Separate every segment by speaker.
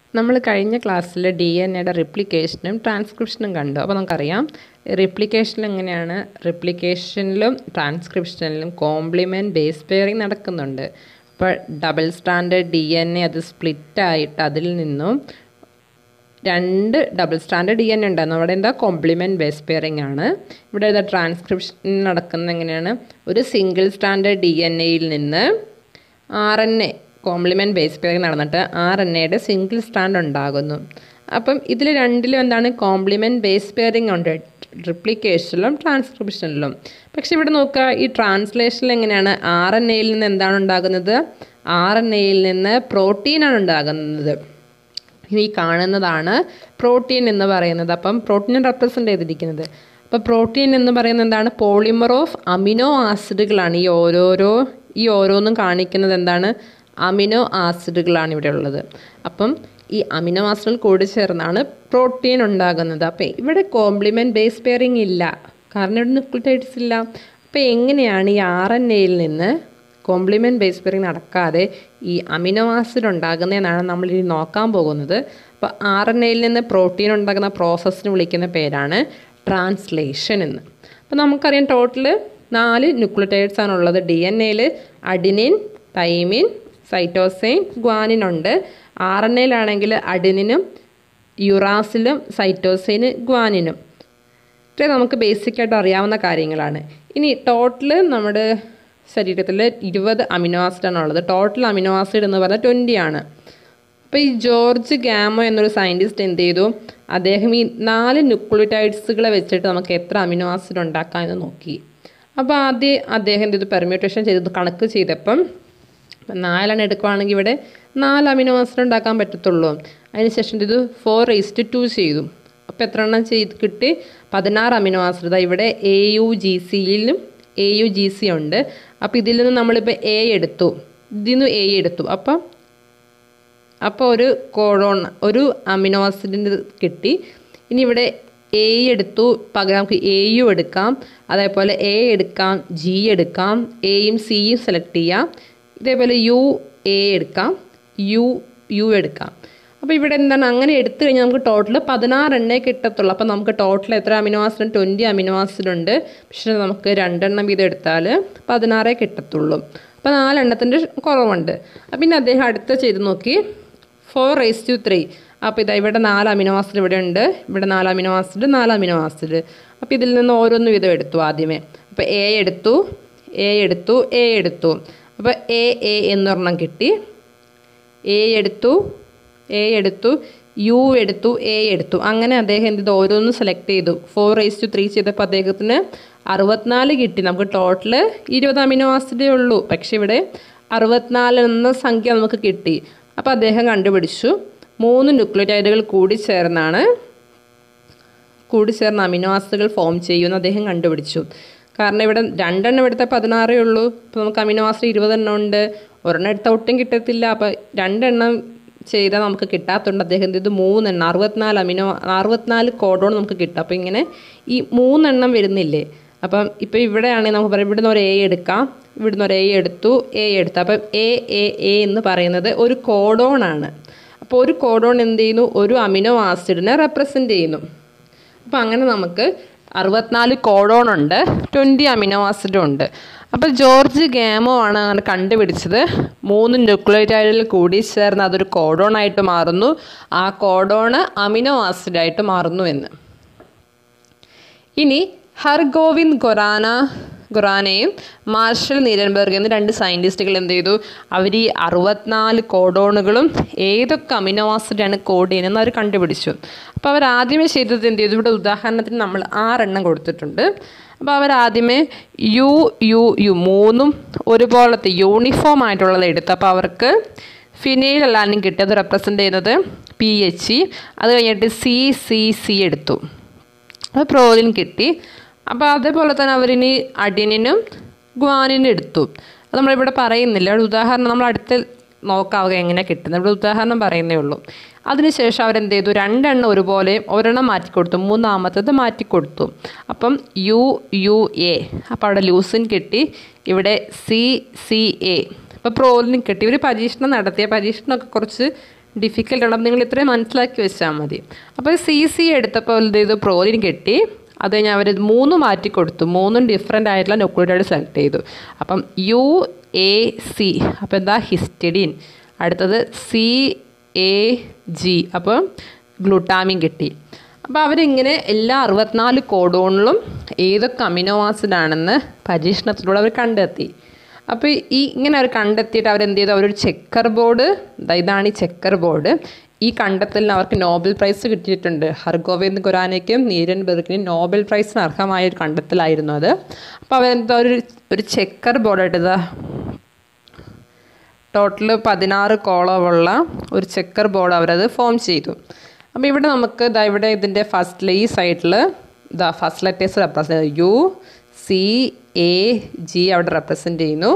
Speaker 1: നമ്മൾ കഴിഞ്ഞ ക്ലാസ്സിൽ ഡി എൻ എയുടെ റിപ്ലിക്കേഷനും ട്രാൻസ്ക്രിപ്ഷനും കണ്ടു അപ്പോൾ നമുക്കറിയാം റിപ്ലിക്കേഷനിൽ എങ്ങനെയാണ് റിപ്ലിക്കേഷനിലും ട്രാൻസ്ക്രിപ്ഷനിലും കോംപ്ലിമെൻറ്റ് ബേസ് പെയറിങ് നടക്കുന്നുണ്ട് അപ്പോൾ double standard D N A അത് സ്പ്ലിറ്റായിട്ട് അതിൽ നിന്നും രണ്ട് double standard D N A ഉണ്ടായിരുന്നു അവിടെ എന്താ കോംപ്ലിമെൻറ്റ് ബേസ് പെയറിംഗ് ആണ് ഇവിടെ ഏതാ ട്രാൻസ്ക്രിപ്ഷൻ നടക്കുന്നത് എങ്ങനെയാണ് ഒരു സിംഗിൾ സ്റ്റാൻഡേർഡ് ഡി എൻ എയിൽ നിന്ന് R N A complement base pairing നടന്നിട്ട് ആർ എൻ എയുടെ സിംഗിൾ സ്റ്റാൻഡ് ഉണ്ടാകുന്നു അപ്പം ഇതിൽ രണ്ടിലും എന്താണ് കോംപ്ലിമെൻറ്റ് ബേസ് പെയറിംഗ് ഉണ്ട് റിപ്ലിക്കേഷനിലും ട്രാൻസ്ക്രിപ്ഷനിലും പക്ഷെ ഇവിടെ നോക്കുക ഈ ട്രാൻസ്ലേഷനിൽ എങ്ങനെയാണ് ആർ എൻ എയിൽ നിന്ന് എന്താണ് ഉണ്ടാകുന്നത് ആർ എൻ എയിൽ നിന്ന് പ്രോട്ടീനാണ് ഉണ്ടാകുന്നത് ഈ കാണുന്നതാണ് പ്രോട്ടീൻ എന്ന് പറയുന്നത് അപ്പം പ്രോട്ടീൻ റെപ്രസെൻ്റ് ചെയ്തിരിക്കുന്നത് അപ്പോൾ പ്രോട്ടീൻ എന്ന് പറയുന്നത് എന്താണ് പോളിമർ ഓഫ് അമിനോ ആസിഡുകളാണ് ഈ ഓരോരോ ഈ ഓരോന്നും കാണിക്കുന്നത് എന്താണ് അമിനോ ആസിഡുകളാണ് ഇവിടെ ഉള്ളത് അപ്പം ഈ അമിനോ ആസിഡുകൾ കൂടി ചേർന്നാണ് പ്രോട്ടീൻ ഉണ്ടാകുന്നത് അപ്പം ഇവിടെ കോംപ്ലിമെൻറ്റ് ബേസ് പെയറിംഗ് ഇല്ല കാരണം ഇവിടെ ന്യൂക്ലിയോടൈഡ്സ് ഇല്ല അപ്പോൾ എങ്ങനെയാണ് ഈ ആർ എൻ എയിൽ നിന്ന് കോംപ്ലിമെൻറ്റ് ബേസ് പെയറിംഗ് നടക്കാതെ ഈ അമിനോ ആസിഡ് ഉണ്ടാകുന്നതെന്നാണ് നമ്മൾ ഇനി നോക്കാൻ പോകുന്നത് അപ്പോൾ ആർ എൻ എയിൽ നിന്ന് പ്രോട്ടീൻ ഉണ്ടാകുന്ന പ്രോസസ്സിന് വിളിക്കുന്ന പേരാണ് ട്രാൻസ്ലേഷൻ എന്ന് അപ്പോൾ നമുക്കറിയാം ടോട്ടൽ നാല് ന്യൂക്ലിയോടൈഡ്സ് ആണുള്ളത് ഡി എൻ എയിൽ അഡിനിൻ തൈമിൻ സൈറ്റോസൈൻ ഗ്വാനിൻ ഉണ്ട് ആർ എൻ എയിലാണെങ്കിൽ അഡിനിനും യുറാസിലും സൈറ്റോസൈന് ഗ്വാനിനും ഇത്രയും നമുക്ക് ബേസിക്കായിട്ട് അറിയാവുന്ന കാര്യങ്ങളാണ് ഇനി ടോട്ടൽ നമ്മുടെ ശരീരത്തിൽ ഇരുപത് അമിനോ ആസിഡാണ് ഉള്ളത് ടോട്ടൽ അമിനോ ആസിഡ് എന്ന് പറഞ്ഞാൽ ട്വൻറ്റി ആണ് അപ്പോൾ ഈ ജോർജ് ഗാമോ എന്നൊരു സയൻറ്റിസ്റ്റ് എന്ത് ചെയ്തു അദ്ദേഹം ഈ നാല് ന്യൂക്ലിയോടൈഡ്സുകളെ വെച്ചിട്ട് നമുക്ക് എത്ര അമിനോ ആസിഡ് ഉണ്ടാക്കാമെന്ന് നോക്കി അപ്പോൾ ആദ്യം അദ്ദേഹം എന്ത് ചെയ്തു പെർമ്യൂട്ടേഷൻ ചെയ്ത് കണക്ക് ചെയ്തപ്പം നാലെണ്ണം എടുക്കുകയാണെങ്കിൽ ഇവിടെ നാല് അമിനോ ആസിഡ് ഉണ്ടാക്കാൻ പറ്റത്തുള്ളൂ അതിനുശേഷം ഇത് ഫോർ റേസ്റ്റ് ടു ചെയ്തു അപ്പോൾ എത്ര എണ്ണം ചെയ്ത് കിട്ടി പതിനാറ് അമിനോ ആസിഡ് ഇവിടെ എ യു ജി സിയിലും എ യു ജി സി ഉണ്ട് അപ്പോൾ ഇതിൽ നിന്ന് നമ്മളിപ്പോൾ എ എടുത്തു ഇതിൽ നിന്ന് എ എടുത്തു അപ്പം അപ്പോൾ ഒരു കോഡോൺ ഒരു അമിനോ ആസിഡിൻ്റെ കിട്ടി ഇനി ഇവിടെ എ എടുത്തു പകരം നമുക്ക് എ യു എടുക്കാം അതേപോലെ എ എടുക്കാം ജി എടുക്കാം എയും സിയും സെലക്ട് ചെയ്യാം ഇതേപോലെ യു എ എടുക്കാം യു യു എടുക്കാം അപ്പോൾ ഇവിടെ എന്താണ് അങ്ങനെ എടുത്തു കഴിഞ്ഞാൽ നമുക്ക് ടോട്ടൽ പതിനാറ് എണ്ണേ കിട്ടത്തുള്ളൂ അപ്പോൾ നമുക്ക് ടോട്ടൽ എത്ര amino acid twenty amino acid ഉണ്ട് പക്ഷേ നമുക്ക് രണ്ടെണ്ണം വീതം എടുത്താൽ പതിനാറേ കിട്ടത്തുള്ളൂ അപ്പോൾ നാലെണ്ണത്തിൻ്റെ കുറവുണ്ട് അപ്പം പിന്നെ അദ്ദേഹം അടുത്ത ചെയ്ത് നോക്കി ഫോർ റേസ് ടു ത്രീ അപ്പോൾ ഇതാ ഇവിടെ നാല് അമിനോ ആസിഡ് ഇവിടെ ഉണ്ട് ഇവിടെ നാല് അമിനോ ആസിഡ് നാല് അമിനോ ആസിഡ് അപ്പോൾ ഇതിൽ നിന്ന് ഓരോന്ന് വീതം എടുത്തു ആദ്യമേ അപ്പോൾ എ എടുത്തു എ എടുത്തു എ എടുത്തു അപ്പോൾ എ എ എന്നൊരെണ്ണം കിട്ടി എ എടുത്തു എ എടുത്തു യു എടുത്തു എ എടുത്തു അങ്ങനെ അദ്ദേഹം എന്ത് ചെയ്തു ഓരോന്നും സെലക്ട് ചെയ്തു ഫോർ റേസ് ടു ത്രീ ചെയ്തപ്പോൾ അദ്ദേഹത്തിന് അറുപത്തിനാല് കിട്ടി നമുക്ക് ടോട്ടൽ ഇരുപത് അമിനോ ആസിഡേ ഉള്ളൂ പക്ഷെ ഇവിടെ അറുപത്തിനാല് എന്ന സംഖ്യ നമുക്ക് കിട്ടി അപ്പോൾ അദ്ദേഹം കണ്ടുപിടിച്ചു മൂന്ന് ന്യൂക്ലിയോടൈഡുകൾ കൂടി ചേർന്നാണ് കൂടി ചേർന്ന് അമിനോ ആസിഡുകൾ ഫോം ചെയ്യുമെന്ന് അദ്ദേഹം കണ്ടുപിടിച്ചു കാരണം ഇവിടെ രണ്ടെണ്ണം എടുത്ത പതിനാറേ ഉള്ളൂ ഇപ്പോൾ നമുക്ക് അമിനോ ആസിഡ് ഇരുപതെണ്ണം ഉണ്ട് ഒരെണ്ണം എടുത്താൽ ഒട്ടും കിട്ടത്തില്ല അപ്പോൾ രണ്ടെണ്ണം ചെയ്താൽ നമുക്ക് കിട്ടാത്തതുകൊണ്ട് അദ്ദേഹം ഇത് മൂന്നെണ്ണം അറുപത്തിനാല് അമിനോ അറുപത്തിനാല് കോഡോൺ നമുക്ക് കിട്ടും അപ്പോൾ ഇങ്ങനെ ഈ മൂന്നെണ്ണം വരുന്നില്ലേ അപ്പം ഇപ്പോൾ ഇവിടെയാണെങ്കിൽ നമുക്ക് പറയാം ഇവിടുന്ന് ഒരു എ എടുക്കാം ഇവിടുന്ന് ഒരു എ എടുത്തു എ എടുത്തു അപ്പം എ എ എ എന്ന് പറയുന്നത് ഒരു കോഡോൺ ആണ് അപ്പോൾ ഒരു കോഡോൺ എന്ത് ചെയ്യുന്നു ഒരു അമിനോ ആസിഡിനെ റെപ്രസെൻ്റ് ചെയ്യുന്നു അപ്പോൾ അങ്ങനെ നമുക്ക് അറുപത്തിനാല് കോഡോൺ ഉണ്ട് ട്വൻറ്റി അമിനോ ആസിഡും ഉണ്ട് അപ്പോൾ ജോർജ് ഗാമോ ആണ് അങ്ങനെ കണ്ടുപിടിച്ചത് മൂന്ന് ന്യൂക്ലിയോടൈഡിൽ കൂടി ചേർന്ന് അതൊരു കോഡോൺ ആയിട്ട് മാറുന്നു ആ കോഡോണ് അമിനോ ആസിഡായിട്ട് മാറുന്നു എന്ന് ഇനി ഹർഗോവിന്ദ് ഗൊറാന ഗൊറാനയും മാർഷൽ നീരൻബർഗ് എന്ന രണ്ട് സയൻറ്റിസ്റ്റുകൾ എന്ത് ചെയ്തു അവർ ഈ അറുപത്തിനാല് കോഡോണുകളും ഏതൊക്കെ അമിനോ ആസിഡാണ് കോഡ് ചെയ്യുന്നതെന്ന് അവർ കണ്ടുപിടിച്ചു അപ്പോൾ അവർ ആദ്യമേ ചെയ്തത് എന്ത് ചെയ്തു ഇവിടെ ഉദാഹരണത്തിന് നമ്മൾ ആറെണ്ണം കൊടുത്തിട്ടുണ്ട് അപ്പോൾ അവർ ആദ്യമേ യു യു യു മൂന്നും ഒരുപോലത്തെ യൂണിഫോം ആയിട്ടുള്ളത് എടുത്തു അപ്പോൾ അവർക്ക് ഫിനൈൽ അല്ലാനും കിട്ടിയത് റെപ്രസെൻ്റ് ചെയ്യുന്നത് പി എച്ച് ഇ അത് കഴിഞ്ഞിട്ട് സി സി സി എടുത്തു അപ്പോൾ പ്രോലിൻ കിട്ടി അപ്പോൾ അതേപോലെ തന്നെ അവരിനി അഡിനിനും ഗ്വാനിനും എടുത്തു അത് നമ്മളിവിടെ പറയുന്നില്ല ഒരു ഉദാഹരണം നമ്മൾ അടുത്ത് നോക്കാവുക എങ്ങനെ കിട്ടുന്നത് ഇവിടെ ഉദാഹരണം പറയുന്നേ ഉള്ളൂ അതിനുശേഷം അവരെന്ത് ചെയ്തു രണ്ടെണ്ണം ഒരുപോലെ ഒരെണ്ണം മാറ്റിക്കൊടുത്തു മൂന്നാമത്തത് മാറ്റിക്കൊടുത്തു അപ്പം യു യു എ അപ്പോൾ അവിടെ ലൂസിൻ കിട്ടി ഇവിടെ സി സി എ അപ്പോൾ പ്രോലിന് കിട്ടി ഒരു പരീക്ഷണം നടത്തിയ പരീക്ഷണമൊക്കെ കുറച്ച് ഡിഫിക്കൽട്ട് ആണ് അപ്പം നിങ്ങൾ ഇത്രയും മനസ്സിലാക്കി വെച്ചാൽ മതി അപ്പോൾ സി സി എടുത്തപ്പോൾ എന്ത് ചെയ്തു പ്രോലിന് കിട്ടി അത് കഴിഞ്ഞ് അവർ മൂന്ന് മാറ്റി കൊടുത്തു മൂന്നും ഡിഫറെൻ്റ് ആയിട്ടുള്ള ന്യൂക്ലിയോടൈഡ് സെലക്ട് ചെയ്തു അപ്പം യു എ സി അപ്പോൾ എന്താ ഹിസ്റ്റഡിൻ അടുത്തത് സി എ ജി അപ്പോൾ ഗ്ലൂട്ടാമിൻ കിട്ടി അപ്പോൾ അവരിങ്ങനെ എല്ലാ അറുപത്തിനാല് കോഡോണിലും ഏതൊക്കെ അമിനോ ആസിഡ് ആണെന്ന് പരീക്ഷണത്തിലൂടെ അവർ കണ്ടെത്തി അപ്പോൾ ഈ ഇങ്ങനെ അവർ കണ്ടെത്തിയിട്ട് അവരെന്ത് ചെയ്തു അവരൊരു ചെക്കർ ബോർഡ് ഇതാണ് ഈ ചെക്കർ ബോർഡ് ഈ കണ്ടെത്തലിന് അവർക്ക് നോബൽ പ്രൈസ് കിട്ടിയിട്ടുണ്ട് ഹർഗോവിന്ദ് ഖുറാനയ്ക്കും നീരൻ ബെർഗിനും നോബൽ പ്രൈസിന് അർഹമായ ഒരു കണ്ടെത്തലായിരുന്നു അത് അപ്പോൾ അവരെന്താ ഒരു ഒരു ചെക്കർ ബോർഡ് ഇട്ടത് ടോട്ടൽ പതിനാറ് കോളമുള്ള ഒരു ചെക്കർ ബോർഡ് അവരത് ഫോം ചെയ്തു അപ്പോൾ ഇവിടെ നമുക്ക് ഇതാ ഇവിടെ ഇതിൻ്റെ ഫസ്റ്റിൽ ഈ സൈഡിൽ ഇതാ first letters represent U C A G അവിടെ റെപ്രസെൻറ്റ് ചെയ്യുന്നു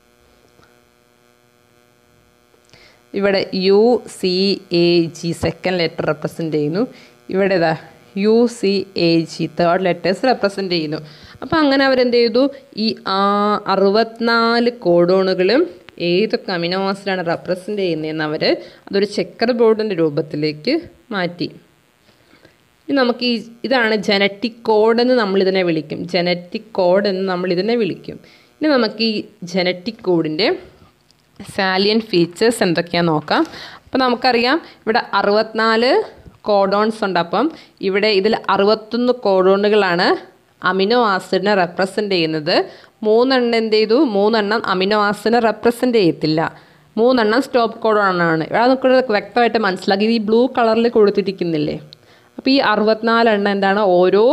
Speaker 1: ഇവിടെ U C A G second letter represent ചെയ്യുന്നു ഇവിടെ ഇതാ U C A G third letters represent ചെയ്യുന്നു അപ്പോൾ അങ്ങനെ അവരെന്ത് ചെയ്തു ഈ അറുപത്തിനാല് കോഡോണുകളും ഏതൊക്കെ അമിനോ ആസിഡാണ് റെപ്രസെൻ്റ് ചെയ്യുന്നതെന്ന് അവർ അതൊരു ചെക്കർ ബോർഡിൻ്റെ രൂപത്തിലേക്ക് മാറ്റി ഇനി നമുക്ക് ഈ ഇതാണ് ജനറ്റിക് കോഡ് എന്ന് നമ്മളിതിനെ വിളിക്കും ജനറ്റിക് കോഡ് എന്ന് നമ്മളിതിനെ വിളിക്കും ഇനി നമുക്ക് ഈ ജനറ്റിക് കോഡിൻ്റെ സാലിയൻ ഫീച്ചേഴ്സ് എന്തൊക്കെയാണെന്ന് നോക്കാം അപ്പോൾ നമുക്കറിയാം ഇവിടെ അറുപത്തിനാല് കോഡോൺസ് ഉണ്ട് അപ്പം ഇവിടെ ഇതിൽ അറുപത്തൊന്ന് കോഡോണുകളാണ് അമിനോ ആസിഡിനെ റെപ്രസെൻ്റ് ചെയ്യുന്നത് മൂന്നെണ്ണം എന്ത് ചെയ്തു മൂന്നെണ്ണം അമിനോ ആസിഡിനെ റെപ്രസെൻ്റ് ചെയ്യത്തില്ല മൂന്നെണ്ണം സ്റ്റോപ്പ് കോഡോണാണ് ഇവിടെ നമുക്ക് വ്യക്തമായിട്ട് മനസ്സിലാക്കി ഈ ബ്ലൂ കളറിൽ കൊടുത്തിരിക്കുന്നില്ലേ അപ്പോൾ ഈ അറുപത്തിനാലെണ്ണം എന്താണ് ഓരോ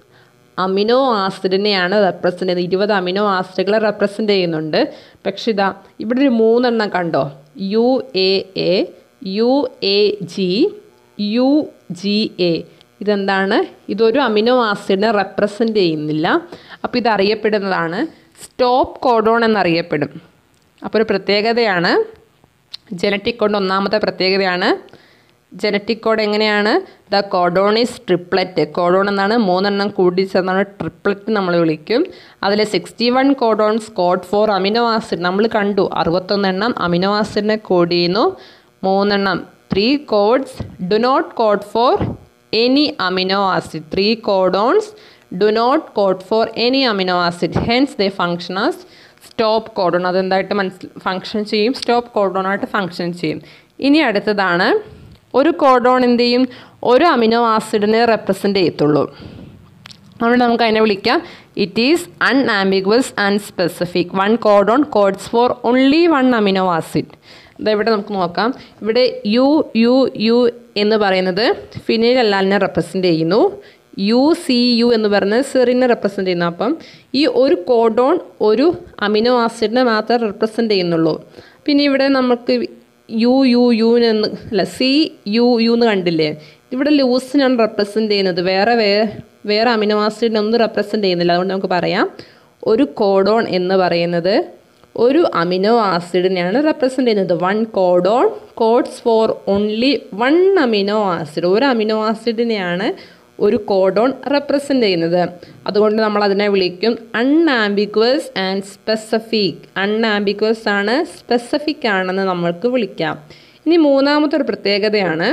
Speaker 1: അമിനോ ആസിഡിനെയാണ് റെപ്രസെൻ്റ് ചെയ്യുന്നത് ഇരുപത് അമിനോ ആസിഡുകളെ റെപ്രസെൻ്റ് ചെയ്യുന്നുണ്ട് പക്ഷെ ഇതാ ഇവിടെ ഒരു മൂന്നെണ്ണം കണ്ടോ U A A U A G U G A ഇതെന്താണ് ഇതൊരു അമിനോ ആസിഡിനെ റെപ്രസെൻ്റ് ചെയ്യുന്നില്ല അപ്പോൾ ഇത് അറിയപ്പെടുന്നതാണ് സ്റ്റോപ്പ് കോഡോൺ എന്നറിയപ്പെടും അപ്പോൾ ഒരു പ്രത്യേകതയാണ് ജനറ്റിക് കോഡ് ഒന്നാമത്തെ പ്രത്യേകതയാണ് ജനറ്റിക് കോഡ് എങ്ങനെയാണ് ദ കോഡോണിസ് ട്രിപ്ലറ്റ് കോഡോൺ എന്നാണ് മൂന്നെണ്ണം കൂടി ചേർന്നാണ് ട്രിപ്ലറ്റ് നമ്മൾ വിളിക്കും അതിൽ sixty one codons code for amino acid നമ്മൾ കണ്ടു അറുപത്തൊന്നെണ്ണം അമിനോ ആസിഡിനെ കോഡ് ചെയ്യുന്നു മൂന്നെണ്ണം three codes do not code for any amino acid three codons do not code for any amino acid hence they function as stop codon അതെന്തായിട്ട് മനസ്സിൽ function ചെയ്യും സ്റ്റോപ്പ് കോഡോണായിട്ട് ഫങ്ഷൻ ചെയ്യും ഇനി അടുത്തതാണ് ഒരു കോഡോൺ എന്ത് ചെയ്യും ഒരു അമിനോ ആസിഡിനെ റെപ്രസെൻ്റ് ചെയ്യത്തുള്ളൂ അതുകൊണ്ട് നമുക്ക് അതിനെ വിളിക്കാം it is unambiguous and specific one codon codes for only one amino acid ഇവിടെ നമുക്ക് നോക്കാം ഇവിടെ യു യു യു എന്ന് പറയുന്നത് ഫിനൈൽ അല്ലാലിനെ റെപ്രസെൻ്റ് ചെയ്യുന്നു യു സി യു എന്ന് പറയുന്നത് സെറിനെ റെപ്രസെൻ്റ് ചെയ്യുന്നു അപ്പം ഈ ഒരു കോഡോൺ ഒരു അമിനോ ആസിഡിനെ മാത്രമേ റെപ്രസെൻ്റ് ചെയ്യുന്നുള്ളൂ പിന്നെ ഇവിടെ നമുക്ക് യു യു യുന്ന് അല്ല സി യു യു എന്ന് കണ്ടില്ലേ ഇവിടെ ലൂസിനാണ് റെപ്രസെൻ്റ് ചെയ്യുന്നത് വേറെ വേ വേറെ അമിനോ ആസിഡിനെ ഒന്നും റെപ്രസെൻ്റ് ചെയ്യുന്നില്ല അതുകൊണ്ട് നമുക്ക് പറയാം ഒരു കോഡോൺ എന്ന് പറയുന്നത് ഒരു അമിനോ ആസിഡിനെയാണ് റെപ്രസെൻ്റ് ചെയ്യുന്നത് one codon codes for only one amino acid ഒരു അമിനോ ആസിഡിനെയാണ് ഒരു കോഡോൺ റെപ്രസെൻ്റ് ചെയ്യുന്നത് അതുകൊണ്ട് നമ്മൾ അതിനെ വിളിക്കും അൺആംബിക്വസ് ആൻഡ് സ്പെസിഫിക് അൺആംബിക്വസ് ആണ് സ്പെസിഫിക് ആണെന്ന് നമ്മൾക്ക് വിളിക്കാം ഇനി മൂന്നാമത്തെ ഒരു പ്രത്യേകതയാണ്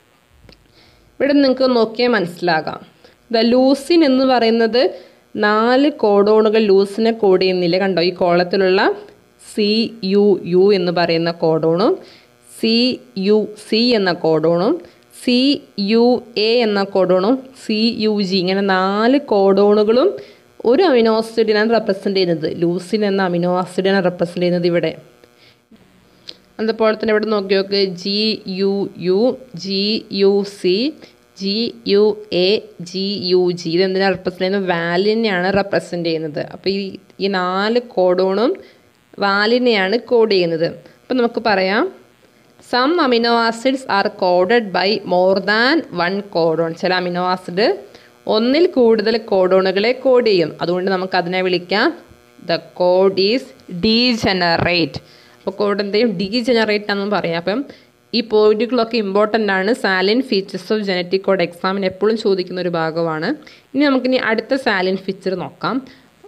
Speaker 1: ഇവിടെ നിങ്ങൾക്ക് നോക്കിയാൽ മനസ്സിലാകാം ദ ലൂസിൻ എന്ന് പറയുന്നത് നാല് കോഡോണുകൾ ലൂസിനെ കോഡ് ചെയ്യുന്നില്ല കണ്ടോ ഈ കോളത്തിലുള്ള സി യു യു എന്ന് പറയുന്ന കോഡോണും സി യു സി എന്ന കോഡോണും സി യു എ എന്ന കോഡോണും സി യു ജി ഇങ്ങനെ നാല് കോഡോണുകളും ഒരു അമിനോ ആസിഡിനാണ് റെപ്രസെൻ്റ് ചെയ്യുന്നത് ലൂസിൻ എന്ന അമിനോ ആസിഡിനാണ് റെപ്രസെൻ്റ് ചെയ്യുന്നത് ഇവിടെ അതുപോലെ തന്നെ ഇവിടെ നോക്കി നോക്ക് G U U G U C G U A G U G ഇതെന്തിനാണ് റെപ്രസെൻ്റ് ചെയ്യുന്നത് വാലിനെയാണ് റെപ്രസെൻ്റ് ചെയ്യുന്നത് അപ്പോൾ ഈ ഈ നാല് കോഡോണും വാലിനെയാണ് കോഡ് ചെയ്യുന്നത് അപ്പോൾ നമുക്ക് പറയാം some amino acids are coded by more than one codon ചില അമിനോ ആസിഡ് ഒന്നിൽ കൂടുതൽ കോഡോണുകളെ കോഡ് ചെയ്യും അതുകൊണ്ട് നമുക്ക് അതിനെ വിളിക്കാം ദ കോഡ് ഈസ് ഡീജനറേറ്റ് അപ്പോൾ കോഡ് എന്ത് ചെയ്യും ഡീജനറേറ്റ് ആണെന്ന് പറയാം അപ്പം ഈ പോയിന്റുകളൊക്കെ ഇമ്പോർട്ടൻ്റ് ആണ് salient features of genetic code എക്സാമിന് എപ്പോഴും ചോദിക്കുന്ന ഒരു ഭാഗമാണ് ഇനി നമുക്കിനി അടുത്ത സാലിൻ ഫീച്ചർ നോക്കാം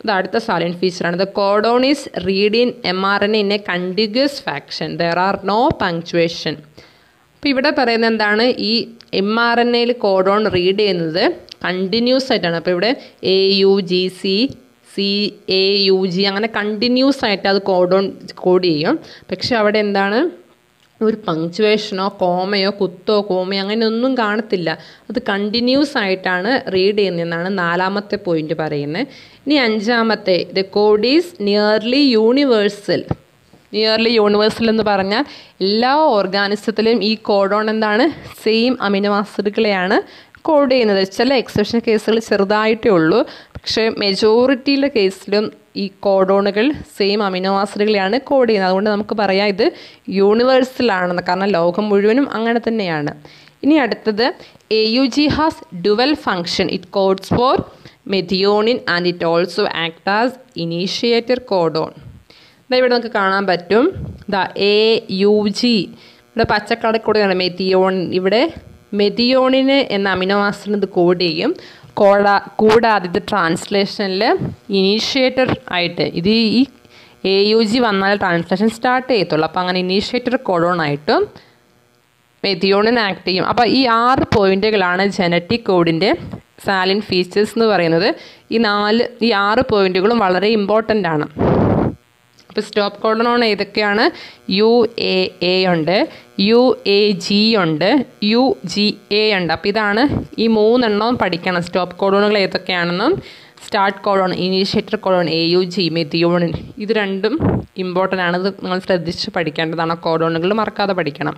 Speaker 1: ഇത് അടുത്ത സാലൻ ഫീച്ചറാണ് the codon is read in M R N in a continuous fashion there are no punctuation അപ്പോൾ ഇവിടെ പറയുന്നത് എന്താണ് ഈ എം ആർ എൻ എയിൽ കോഡോൺ റീഡ് ചെയ്യുന്നത് കണ്ടിന്യൂസ് ആയിട്ടാണ് അപ്പോൾ ഇവിടെ A U G C C A U G അങ്ങനെ കണ്ടിന്യൂസ് ആയിട്ട് അത് കോഡോൺ കോഡ് ചെയ്യും പക്ഷെ അവിടെ എന്താണ് ഒരു പങ്ക്ച്വേഷനോ കോമയോ കുത്തോ കോമയോ അങ്ങനെ ഒന്നും കാണത്തില്ല അത് കണ്ടിന്യൂസ് ആയിട്ടാണ് റീഡ് ചെയ്യുന്നതെന്നാണ് നാലാമത്തെ പോയിന്റ് പറയുന്നത് ഇനി അഞ്ചാമത്തെ the code is nearly universal nearly universal എന്ന് പറഞ്ഞാൽ എല്ലാ ഓർഗാനിസത്തിലും ഈ കോഡോൺ എന്താണ് സെയിം അമിനോ ആസിഡുകളെയാണ് കോഡ് ചെയ്യുന്നത് ചില എക്സെപ്ഷൻ കേസുകൾ ചെറുതായിട്ടേ ഉള്ളൂ പക്ഷേ മെജോറിറ്റിയിലെ കേസിലും ഈ കോഡോണുകൾ സെയിം അമിനോ ആസിഡുകളെയാണ് കോഡ് ചെയ്യുന്നത് അതുകൊണ്ട് നമുക്ക് പറയാം ഇത് യൂണിവേഴ്സലാണെന്ന് കാരണം ലോകം മുഴുവനും അങ്ങനെ തന്നെയാണ് ഇനി അടുത്തത് A U G has dual function it codes for methionine and it also act as initiator codon ഇതാ ഇവിടെ നമുക്ക് കാണാൻ പറ്റും ദ എ യു ജി ഇവിടെ പച്ചക്കളർ കൂടെയാണ് മെഥിയോൺ ഇവിടെ മെഥിയോണിന് എന്ന അമിനോ ആസിഡ് ഇത് കോഡ് ചെയ്യും കോടാ കൂടാതെ ഇത് ട്രാൻസ്ലേഷനിൽ ഇനീഷ്യേറ്റർ ആയിട്ട് ഇത് ഈ എ യു ജി വന്നാൽ ട്രാൻസ്ലേഷൻ സ്റ്റാർട്ട് ചെയ്യത്തുള്ളൂ അപ്പോൾ അങ്ങനെ ഇനീഷ്യേറ്റർ കോഡോൺ ആയിട്ടും മെഥിയോണിന് ആക്ട് ചെയ്യും അപ്പോൾ ഈ ആറ് പോയിന്റുകളാണ് ജനറ്റിക് കോഡിൻ്റെ സാലിൻ ഫീച്ചേഴ്സ് എന്ന് പറയുന്നത് ഈ നാല് ഈ ആറ് പോയിന്റുകളും വളരെ ഇമ്പോർട്ടൻ്റ് ആണ് ഇപ്പോൾ സ്റ്റോപ്പ് കോഡോൺ ഏതൊക്കെയാണ് യു എ എ ഉണ്ട് യു എ ജി ഉണ്ട് യു ജി എ ഉണ്ട് അപ്പോൾ ഇതാണ് ഈ മൂന്നെണ്ണവും പഠിക്കണം സ്റ്റോപ്പ് കോഡോണുകൾ ഏതൊക്കെയാണെന്നും start codon initiator codon A U G methionine ഇത് രണ്ടും ഇമ്പോർട്ടൻ്റ് ആണ് ഇത് നിങ്ങൾ ശ്രദ്ധിച്ച് പഠിക്കേണ്ടതാണ് കോഡോണുകൾ മറക്കാതെ പഠിക്കണം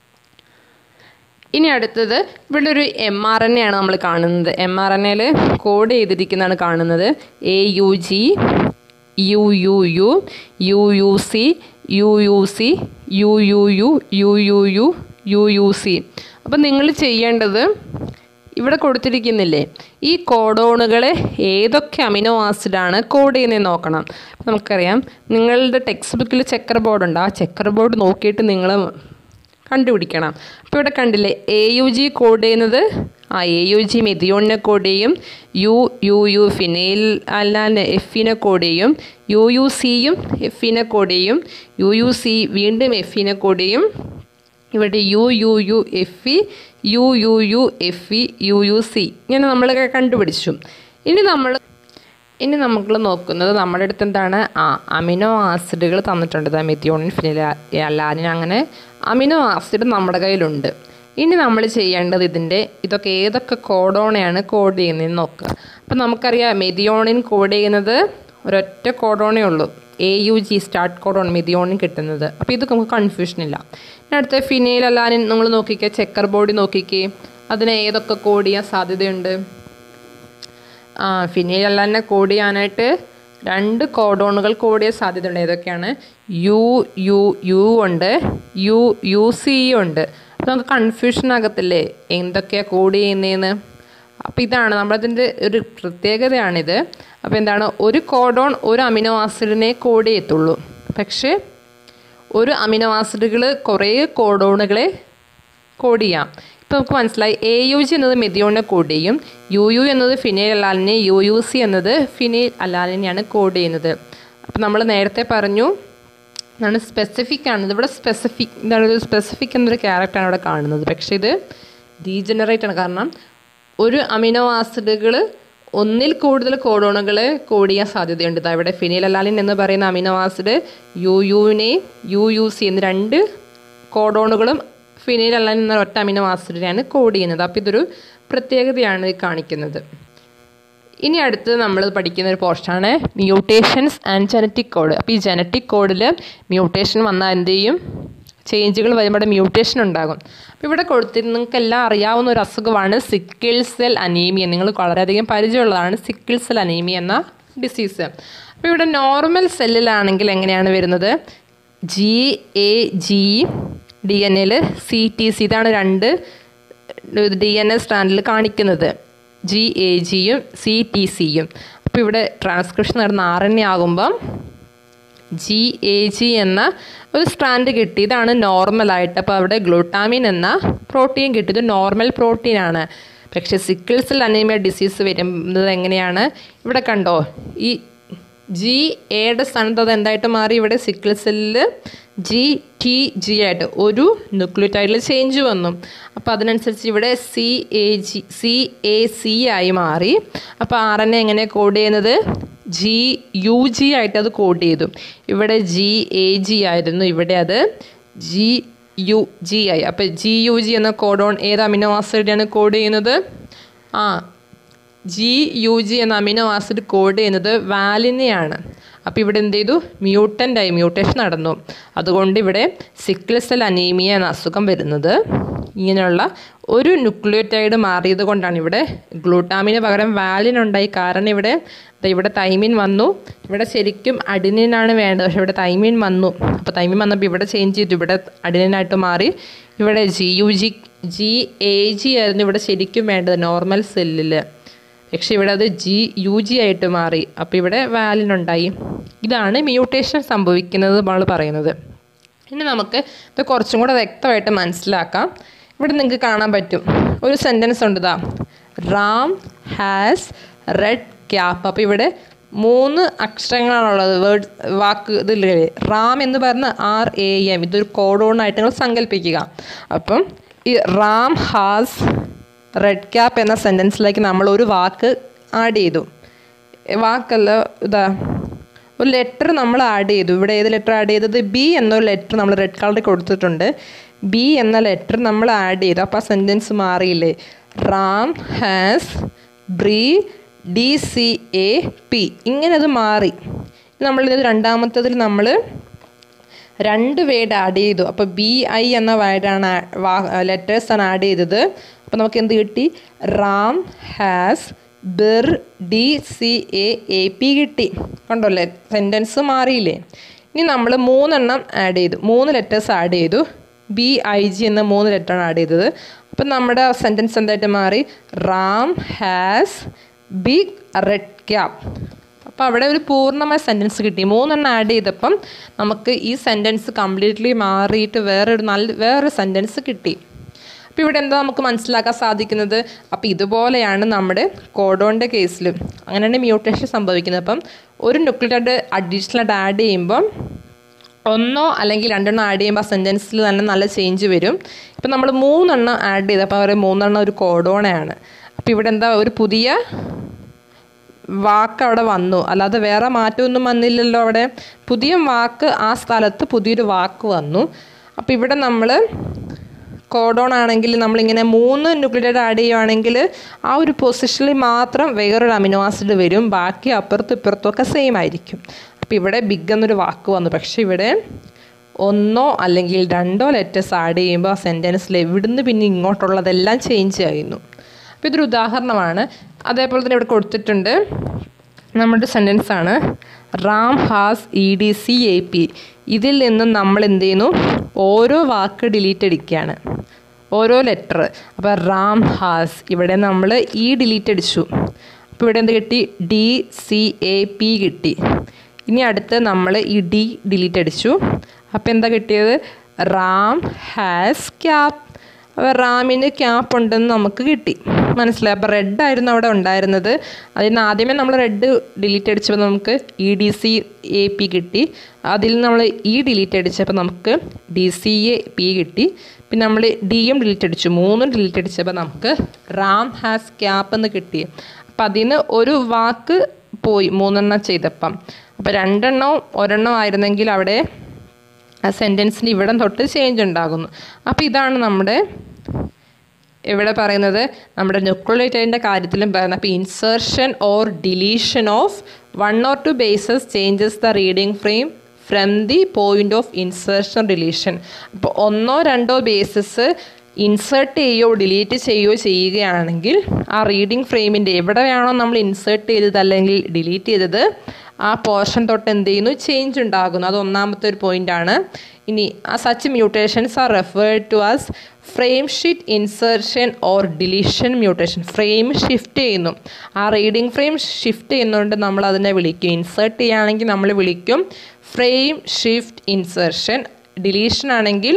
Speaker 1: ഇനി അടുത്തത് ഇവിടെ ഒരു എം ആർ എൻ എ ആണ് നമ്മൾ കാണുന്നത് എം ആർ എൻ എയിൽ കോഡ് ചെയ്തിരിക്കുന്നതാണ് കാണുന്നത് A U G U U U U U C U U C U U U U U U U U C അപ്പം നിങ്ങൾ ചെയ്യേണ്ടത് ഇവിടെ കൊടുത്തിരിക്കുന്നില്ലേ ഈ കോഡോണുകൾ ഏതൊക്കെ അമിനോ ആസിഡാണ് കോഡ് ചെയ്യുന്നതെന്ന് നോക്കണം നമുക്കറിയാം നിങ്ങളുടെ ടെക്സ്റ്റ് ബുക്കിൽ ചെക്കർ ബോർഡ് ഉണ്ട് ആ ചെക്കർ ബോർഡ് നോക്കിയിട്ട് നിങ്ങൾ കണ്ടുപിടിക്കണം അപ്പോൾ ഇവിടെ കണ്ടില്ലേ എ യു ജി കോഡ് ചെയ്യുന്നത് ആ എ യു ജി മെതിയോണിനെ കോഡ് ചെയ്യും യു യു യു ഫിനൈൽ അല്ലാതെ എഫിനെ കോഡ് ചെയ്യും യു യു സിയും എഫിനെ കോഡ് ചെയ്യും യു യു സി വീണ്ടും എഫിനെ കോഡ് ചെയ്യും ഇവിടെ U U U F E U U U F E U U C ഇങ്ങനെ നമ്മൾ കണ്ടുപിടിച്ചു ഇനി നമ്മൾ ഇനി നമ്മൾ നോക്കുന്നത് നമ്മുടെ അടുത്ത് എന്താണ് ആ അമിനോ ആസിഡുകൾ തന്നിട്ടുണ്ട് മെത്തിയോണിൻ ഫിനിൽ അലാനിൻ അങ്ങനെ അമിനോ ആസിഡ് നമ്മുടെ കയ്യിലുണ്ട് ഇനി നമ്മൾ ചെയ്യേണ്ടത് ഇതിൻ്റെ ഇതൊക്കെ ഏതൊക്കെ കോഡോണയാണ് കോഡ് ചെയ്യുന്നതെന്ന് നോക്കുക അപ്പം നമുക്കറിയാം മെതിയോണിൻ കോഡ് ചെയ്യുന്നത് ഒരൊറ്റ കോഡോണേ ഉള്ളൂ A U G start codon methionine കിട്ടുന്നത് അപ്പോൾ ഇത് നമുക്ക് കൺഫ്യൂഷൻ ഇല്ല ഇനി അടുത്ത ഫിനൈൽ അലാനിൻ നിങ്ങൾ നോക്കിക്കേ ചെക്കർ ബോർഡ് നോക്കിക്കേ അതിനെ ഏതൊക്കെ കോഡ് ചെയ്യാൻ സാധ്യതയുണ്ട് ആ ഫിനൈൽ അല്ലാനെ കോഡ് ചെയ്യാനായിട്ട് രണ്ട് കോഡോണുകൾ കോഡ് ചെയ്യാൻ സാധ്യതയുണ്ട് ഏതൊക്കെയാണ് യു യു യു ഉണ്ട് യു യു സി ഉണ്ട് അപ്പോൾ നമുക്ക് കൺഫ്യൂഷൻ ആകത്തില്ലേ എന്തൊക്കെയാണ് കോഡ് ചെയ്യുന്നതെന്ന് അപ്പോൾ ഇതാണ് നമ്മളതിൻ്റെ ഒരു പ്രത്യേകതയാണിത് അപ്പോൾ എന്താണ് ഒരു കോഡോൺ ഒരു അമിനോ ആസിഡിനെ കോഡ് ചെയ്യത്തുള്ളൂ പക്ഷേ ഒരു അമിനോ ആസിഡുകൾ കുറേ കോഡോണുകളെ കോഡ് ചെയ്യാം ഇപ്പോൾ നമുക്ക് മനസ്സിലായി എ യു ജി എന്നത് മെതിയോണിനെ കോഡ് ചെയ്യും യു യു എന്നത് ഫിനൈൽ അലാലിനെ യു യു സി എന്നത് ഫിനൈൽ അലാലിനെയാണ് കോഡ് ചെയ്യുന്നത് അപ്പോൾ നമ്മൾ നേരത്തെ പറഞ്ഞു ഇതാണ് സ്പെസിഫിക് ആണ് ഇവിടെ സ്പെസിഫിക് എന്താണ് ഒരു സ്പെസിഫിക് എന്നൊരു ക്യാരക്ടറാണ് ഇവിടെ കാണുന്നത് പക്ഷേ ഇത് ഡീജനറേറ്റ് ആണ് കാരണം ഒരു അമിനോ ആസിഡുകൾ ഒന്നിൽ കൂടുതൽ കോഡോണുകൾ കോഡ് ചെയ്യാൻ സാധ്യതയുണ്ട് ഇതാ ഇവിടെ ഫിനൈൽ അലാലിൻ എന്ന് പറയുന്ന അമിനോ ആസിഡ് യു യുവിനെ യു യു സി എന്നീ രണ്ട് കോഡോണുകളും ഫിനൈൽ അലാൻ എന്ന ഒറ്റ അമിനോ ആസിഡിനെയാണ് കോഡ് ചെയ്യുന്നത് അപ്പോൾ ഇതൊരു പ്രത്യേകതയാണ് ഇത് കാണിക്കുന്നത് ഇനി അടുത്ത് നമ്മൾ പഠിക്കുന്ന ഒരു പോർഷനാണ് മ്യൂട്ടേഷൻസ് ആൻഡ് ജനറ്റിക് കോഡ് അപ്പോൾ ഈ ജനറ്റിക് കോഡിൽ മ്യൂട്ടേഷൻ വന്നാൽ എന്ത് ചെയ്യും ചേഞ്ചുകൾ വരുമ്പോൾ മ്യൂട്ടേഷൻ ഉണ്ടാകും അപ്പോൾ ഇവിടെ കൊടുത്തിരുന്ന നിങ്ങൾക്ക് എല്ലാം അറിയാവുന്ന ഒരു അസുഖമാണ് സിക്കിൾ സെൽ അനീമിയ നിങ്ങൾ വളരെയധികം പരിചയമുള്ളതാണ് സിക്കിൾ സെൽ അനീമിയ എന്ന ഡിസീസ് അപ്പോൾ ഇവിടെ നോർമൽ സെല്ലിലാണെങ്കിൽ എങ്ങനെയാണ് വരുന്നത് G A G D N എയിൽ സി ടി സി ഇതാണ് രണ്ട് ഡി എൻ എ സ്റ്റാൻഡിൽ കാണിക്കുന്നത് ജി എ ജിയും സി ടി സിയും അപ്പോൾ ഇവിടെ ട്രാൻസ്ക്രിപ്ഷൻ നടന്ന ആർ എൻ എ ആകുമ്പം ജി എ ജി എന്ന ഒരു സ്ട്രാൻഡ് കിട്ടി ഇതാണ് നോർമലായിട്ട് അപ്പോൾ അവിടെ ഗ്ലൂട്ടാമിൻ എന്ന പ്രോട്ടീൻ കിട്ടി ഇത് നോർമൽ പ്രോട്ടീനാണ് പക്ഷേ സിക്കിൾ സെൽ അനീമിയ ഡിസീസ് വരുന്നത് എങ്ങനെയാണ് ഇവിടെ കണ്ടോ ഈ ജി എയുടെ സ്ഥാനത്ത് അത് എന്തായിട്ട് മാറി ഇവിടെ സിക്കിൾ സെല്ലിൽ ജി ടി ജി ആയിട്ട് ഒരു ന്യൂക്ലിയോടൈഡിൽ ചേഞ്ച് വന്നു അപ്പോൾ അതിനനുസരിച്ച് ഇവിടെ C A G C A C ആയി മാറി അപ്പോൾ ആർ എൻ എ എങ്ങനെ കോഡ് ചെയ്യുന്നത് ജി യു ജി ആയിട്ട് അത് കോഡ് ചെയ്തു ഇവിടെ ജി എ ജി ആയിരുന്നു ഇവിടെ അത് ജി യു ജി ആയി അപ്പോൾ ജി യു ജി എന്ന കോഡോൺ ഏത് അമിനോ ആസിഡിയാണ് കോഡ് ചെയ്യുന്നത് ആ ജി യു ജി എന്ന അമിനോ ആസിഡ് കോഡ് ചെയ്യുന്നത് വാലിനെയാണ് അപ്പോൾ ഇവിടെ എന്ത് ചെയ്തു മ്യൂട്ടൻ്റായി മ്യൂട്ടേഷൻ നടന്നു അതുകൊണ്ട് ഇവിടെ സിക്കിൾ സെൽ അനീമിയ എന്ന അസുഖം വരുന്നത് ഇങ്ങനെയുള്ള ഒരു ന്യൂക്ലിയോറ്റൈഡ് മാറിയത് കൊണ്ടാണ് ഇവിടെ ഗ്ലൂട്ടാമിന് പകരം വാലിൻ ഉണ്ടായി കാരണം ഇവിടെ ദേ ഇവിടെ തൈമിൻ വന്നു ഇവിടെ ശരിക്കും അഡിനിനാണ് വേണ്ടത് പക്ഷേ ഇവിടെ തൈമിൻ വന്നു അപ്പോൾ തൈമിൻ വന്നപ്പോൾ ഇവിടെ ചേഞ്ച് ചെയ്തു ഇവിടെ അഡിനിനായിട്ട് മാറി ഇവിടെ G U G G A G ആയിരുന്നു ഇവിടെ ശരിക്കും വേണ്ടത് നോർമൽ സെല്ലിൽ പക്ഷേ ഇവിടെ അത് ജി യു ജി ആയിട്ട് മാറി അപ്പോൾ ഇവിടെ വാലിനുണ്ടായി ഇതാണ് മ്യൂട്ടേഷൻ സംഭവിക്കുന്നത് നമ്മൾ പറയുന്നത് ഇനി നമുക്ക് ഇത് കുറച്ചും കൂടെ വ്യക്തമായിട്ട് മനസ്സിലാക്കാം ഇവിടെ നിങ്ങൾക്ക് കാണാൻ പറ്റും ഒരു സെൻറ്റൻസ് ഉണ്ട് ഇതാ റാം ഹാസ് റെഡ് ക്യാപ്പ് അപ്പോൾ ഇവിടെ മൂന്ന് അക്ഷരങ്ങളാണുള്ളത് വേർഡ് വാക്ക് ഇതില്ലേ റാം എന്ന് പറഞ്ഞ ആർ എ എം ഇതൊരു കോഡോണായിട്ട് നിങ്ങൾ സങ്കല്പിക്കുക അപ്പം ഈ റാം ഹാസ് റെഡ് ക്യാപ്പ് എന്ന സെൻറ്റൻസിലേക്ക് നമ്മൾ ഒരു വാക്ക് ആഡ് ചെയ്തു വാക്കല്ല ഇതാ ഒരു ലെറ്റർ നമ്മൾ ആഡ് ചെയ്തു ഇവിടെ ഏത് ലെറ്റർ ആഡ് ചെയ്തത് ബി എന്നൊരു ലെറ്റർ നമ്മൾ റെഡ് കളറിൽ കൊടുത്തിട്ടുണ്ട് ബി എന്ന ലെറ്റർ നമ്മൾ ആഡ് ചെയ്തു അപ്പോൾ ആ സെൻറ്റൻസ് മാറിയില്ലേ റാം ഹാസ് ബ്രീ ഡി സി എ പി ഇങ്ങനെ അത് മാറി നമ്മളിത് രണ്ടാമത്തതിൽ നമ്മൾ രണ്ട് വേർഡ് ആഡ് ചെയ്തു അപ്പോൾ ബി ഐ എന്ന വേർഡാണ് ലെറ്റേഴ്സാണ് ആഡ് ചെയ്തത് അപ്പോൾ നമുക്ക് എന്ത് കിട്ടി റാം ഹാസ് ബിർ D C A A P കിട്ടി കണ്ടല്ലേ സെൻറ്റൻസ് മാറിയില്ലേ ഇനി നമ്മൾ മൂന്നെണ്ണം ആഡ് ചെയ്തു മൂന്ന് ലെറ്റേഴ്സ് ആഡ് ചെയ്തു ബി ഐ ജി എന്ന മൂന്ന് ലെറ്ററാണ് ആഡ് ചെയ്തത് അപ്പം നമ്മുടെ സെൻറ്റൻസ് എന്തായിട്ട് മാറി Ram has big red cap അപ്പോൾ അവിടെ ഒരു പൂർണ്ണമായ സെൻറ്റൻസ് കിട്ടി മൂന്നെണ്ണം ആഡ് ചെയ്തപ്പം നമുക്ക് ഈ സെൻറ്റൻസ് കംപ്ലീറ്റ്ലി മാറിയിട്ട് വേറൊരു നല്ല വേറൊരു സെൻറ്റൻസ് കിട്ടി അപ്പോൾ ഇവിടെ എന്താ നമുക്ക് മനസ്സിലാക്കാൻ സാധിക്കുന്നത് അപ്പോൾ ഇതുപോലെയാണ് നമ്മുടെ കോഡോണിൻ്റെ കേസിലും അങ്ങനെയാണ് മ്യൂട്ടേഷൻ സംഭവിക്കുന്നത് അപ്പം ഒരു ന്യൂക്ലിയോടൈഡ് അഡീഷണലായിട്ട് ആഡ് ചെയ്യുമ്പം ഒന്നോ അല്ലെങ്കിൽ രണ്ടെണ്ണം ആഡ് ചെയ്യുമ്പോൾ ആ സെൻറ്റൻസിൽ തന്നെ നല്ല ചേഞ്ച് വരും ഇപ്പം നമ്മൾ മൂന്നെണ്ണം ആഡ് ചെയ്തപ്പോൾ അവർ മൂന്നെണ്ണം ഒരു കോഡോണയാണ് അപ്പോൾ ഇവിടെ എന്താ ഒരു പുതിയ വാക്ക് അവിടെ വന്നു അല്ലാതെ വേറെ മാറ്റമൊന്നും വന്നില്ലല്ലോ അവിടെ പുതിയ വാക്ക് ആ സ്ഥലത്ത് പുതിയൊരു വാക്ക് വന്നു അപ്പോൾ ഇവിടെ നമ്മൾ കോഡോൺ ആണെങ്കിൽ നമ്മളിങ്ങനെ മൂന്ന് ന്യൂക്ലിയോടൈഡ് ആഡ് ചെയ്യുവാണെങ്കിൽ ആ ഒരു പൊസിഷനിൽ മാത്രം വേറൊരു അമിനോ ആസിഡ് വരും ബാക്കി അപ്പുറത്തും ഇപ്പുറത്തും ഒക്കെ സെയിം ആയിരിക്കും അപ്പോൾ ഇവിടെ ബിഗ് എന്നൊരു വാക്ക് വന്നു പക്ഷേ ഇവിടെ ഒന്നോ അല്ലെങ്കിൽ രണ്ടോ ലെറ്റേഴ്സ് ആഡ് ചെയ്യുമ്പോൾ ആ സെൻറ്റൻസിൽ എവിടുന്ന് പിന്നെ ഇങ്ങോട്ടുള്ളതെല്ലാം ചേഞ്ച് ചെയ്യുന്നു അപ്പോൾ ഇതൊരു ഉദാഹരണമാണ് അതേപോലെ തന്നെ ഇവിടെ കൊടുത്തിട്ടുണ്ട് നമ്മുടെ സെൻറ്റൻസ് ആണ് Ram has E D C A P ഇതിൽ നിന്നും നമ്മൾ എന്ത് ചെയ്യുന്നു ഓരോ വാക്ക് ഡിലീറ്റ് അടിക്കുകയാണ് ഓരോ ലെറ്റർ അപ്പോൾ റാം ഹാസ് ഇവിടെ നമ്മൾ ഇ ഡിലീറ്റ് അടിച്ചു അപ്പോൾ ഇവിടെ എന്ത് കിട്ടി ഡി സി എ പി കിട്ടി ഇനി അടുത്ത് നമ്മൾ ഈ ഡി ഡിലീറ്റ് അടിച്ചു അപ്പോൾ എന്താ കിട്ടിയത് റാം ഹാസ് ക്യാപ്പ് അപ്പോൾ റാമിന് ക്യാപ്പ് ഉണ്ടെന്ന് നമുക്ക് കിട്ടി മനസ്സിലായി അപ്പോൾ റെഡ് ആയിരുന്നു അവിടെ ഉണ്ടായിരുന്നത് അതിന് ആദ്യമേ നമ്മൾ റെഡ് ഡിലീറ്റ് അടിച്ചപ്പോൾ നമുക്ക് E D C A P കിട്ടി അതിൽ നമ്മൾ ഇ ഡിലീറ്റ് അടിച്ചപ്പോൾ നമുക്ക് ഡി സി എ പി കിട്ടി പിന്നെ നമ്മൾ ഡിയും ഡിലീറ്റ് അടിച്ചു മൂന്നും ഡിലീറ്റ് അടിച്ചപ്പോൾ നമുക്ക് റാം ഹാസ് ക്യാപ്പ് എന്ന് കിട്ടി അപ്പം അതിന് ഒരു വാക്ക് പോയി മൂന്നെണ്ണം ചെയ്തപ്പം അപ്പോൾ രണ്ടെണ്ണവും ഒരെണ്ണം ആയിരുന്നെങ്കിൽ അവിടെ ആ സെൻറ്റൻസിന് ഇവിടം തൊട്ട് ചേഞ്ച് ഉണ്ടാകുന്നു അപ്പോൾ ഇതാണ് നമ്മുടെ ഇവിടെ പറയുന്നത് നമ്മുടെ ന്യൂക്ലിയോടൈഡിൻ്റെ കാര്യത്തിലും പറയുന്നത് അപ്പോൾ insertion or deletion of one or two bases changes the reading frame from the point of insertion deletion അപ്പോൾ ഒന്നോ രണ്ടോ ബേസസ് ഇൻസേർട്ട് ചെയ്യുകയോ ഡിലീറ്റ് ചെയ്യുകയോ ചെയ്യുകയാണെങ്കിൽ ആ റീഡിംഗ് ഫ്രെയിമിൻ്റെ എവിടെയാണോ നമ്മൾ ഇൻസേർട്ട് ചെയ്തത് അല്ലെങ്കിൽ ഡിലീറ്റ് ചെയ്തത് ആ പോർഷൻ തൊട്ട് എന്ത് ചെയ്യുന്നു ചേഞ്ച് ഉണ്ടാകുന്നു അത് ഒന്നാമത്തെ ഒരു പോയിൻ്റാണ് ഇനി ആ such mutations are referred to as frame shift insertion or deletion mutation frame shift ചെയ്യുന്നു ആ റീഡിംഗ് ഫ്രെയിം ഷിഫ്റ്റ് ചെയ്യുന്നതുകൊണ്ട് നമ്മൾ അതിനെ വിളിക്കും ഇൻസേർട്ട് ചെയ്യുകയാണെങ്കിൽ നമ്മൾ വിളിക്കും ഫ്രെയിം ഷിഫ്റ്റ് ഇൻസേർഷൻ ഡിലീഷൻ ആണെങ്കിൽ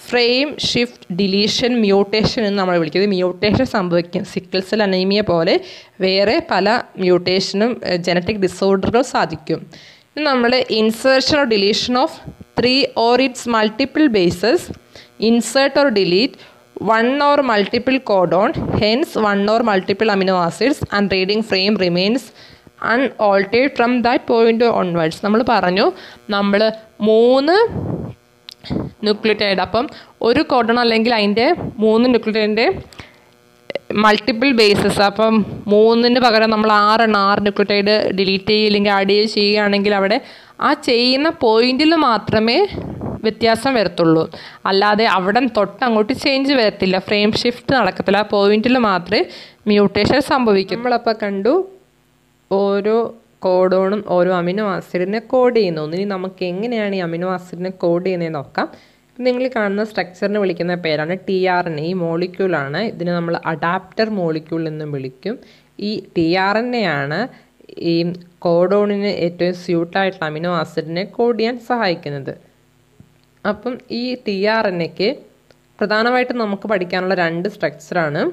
Speaker 1: ഫ്രെയിം ഷിഫ്റ്റ് ഡിലീഷൻ മ്യൂട്ടേഷൻ എന്ന് നമ്മൾ വിളിക്കുന്നത് മ്യൂട്ടേഷൻ സംഭവിക്കും സിക്കിൾ സെൽ അനീമിയ പോലെ വേറെ പല മ്യൂട്ടേഷനും ജനറ്റിക് ഡിസോർഡറുകൾ സാധിക്കും ഇനി നമ്മൾ insertion or deletion of three or its multiple bases insert or delete one or multiple codon hence one or multiple amino acids and reading frame remains unaltered from that point onwards നമ്മൾ പറഞ്ഞു നമ്മൾ മൂന്ന് nucleotide അപ്പം ഒരു codon അല്ലെങ്കിൽ അതിൻ്റെ മൂന്ന് ന്യൂക്ലിയോടൈഡിൻ്റെ multiple bases അപ്പം മൂന്നിന് പകരം നമ്മൾ ആറെണ്ണം ആറ് ന്യൂക്ലിയോടൈഡ് ഡിലീറ്റ് ചെയ്യുകയില്ലെങ്കിൽ ആഡ് ചെയ്യുക ചെയ്യുകയാണെങ്കിൽ അവിടെ ആ ചെയ്യുന്ന പോയിന്റിൽ മാത്രമേ വ്യത്യാസം വരത്തുള്ളൂ അല്ലാതെ അവിടെ തൊട്ട് അങ്ങോട്ട് ചേഞ്ച് വരത്തില്ല ഫ്രെയിം ഷിഫ്റ്റ് നടക്കത്തില്ല ആ പോയിന്റിൽ മാത്രമേ മ്യൂട്ടേഷൻ സംഭവിക്കും നമ്മളപ്പോൾ കണ്ടു ഓരോ കോഡോണും ഓരോ അമിനോ ആസിഡിനെ കോഡ് ചെയ്യുന്നു ഇനി നമുക്ക് എങ്ങനെയാണ് ഈ അമിനോ ആസിഡിനെ കോഡ് ചെയ്യുന്നതെന്ന് നോക്കാം നിങ്ങൾ കാണുന്ന സ്ട്രക്ചറിനെ വിളിക്കുന്ന പേരാണ് ടി ആർ എൻ എ ഈ മോളിക്യൂളാണ് ഇതിനെ നമ്മൾ അഡാപ്റ്റർ മോളിക്യൂൾ എന്നും വിളിക്കും ഈ ടി ആർ എൻ എ ആണ് ഈ കോഡോണിന് ഏറ്റവും സ്യൂട്ടായിട്ടുള്ള അമിനോ ആസിഡിനെ കോഡ് ചെയ്യാൻ സഹായിക്കുന്നത് അപ്പം ഈ ടി ആർ എൻ എക്ക് പ്രധാനമായിട്ടും നമുക്ക് പഠിക്കാനുള്ള രണ്ട് സ്ട്രക്ചറാണ്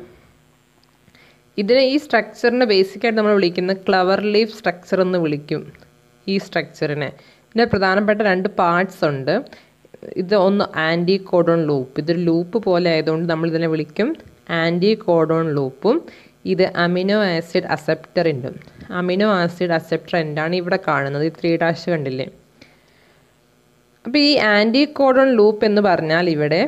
Speaker 1: ഇതിനെ ഈ സ്ട്രക്ചറിനെ ബേസിക്കായിട്ട് നമ്മൾ വിളിക്കുന്ന ക്ലവർ ലീഫ് സ്ട്രക്ചർ എന്ന് വിളിക്കും ഈ സ്ട്രക്ചറിനെ ഇതിൻ്റെ പ്രധാനപ്പെട്ട രണ്ട് പാർട്സ് ഉണ്ട് ഇത് ഒന്ന് ആൻറ്റി കോഡോൺ ലൂപ്പ് ഇതൊരു ലൂപ്പ് പോലെ ആയതുകൊണ്ട് നമ്മൾ ഇതിനെ വിളിക്കും ആൻറ്റി കോഡോൺ ലൂപ്പും ഇത് അമിനോ ആസിഡ് അസെപ്റ്ററിൻ്റെ അമിനോ ആസിഡ് അസെപ്റ്റർ എന്താണ് ഇവിടെ കാണുന്നത് ഈ ത്രീ ഡാഷ് കണ്ടില്ലേ അപ്പോൾ ഈ ആൻറ്റി കോഡോൺ ലൂപ്പ് എന്ന് പറഞ്ഞാൽ ഇവിടെ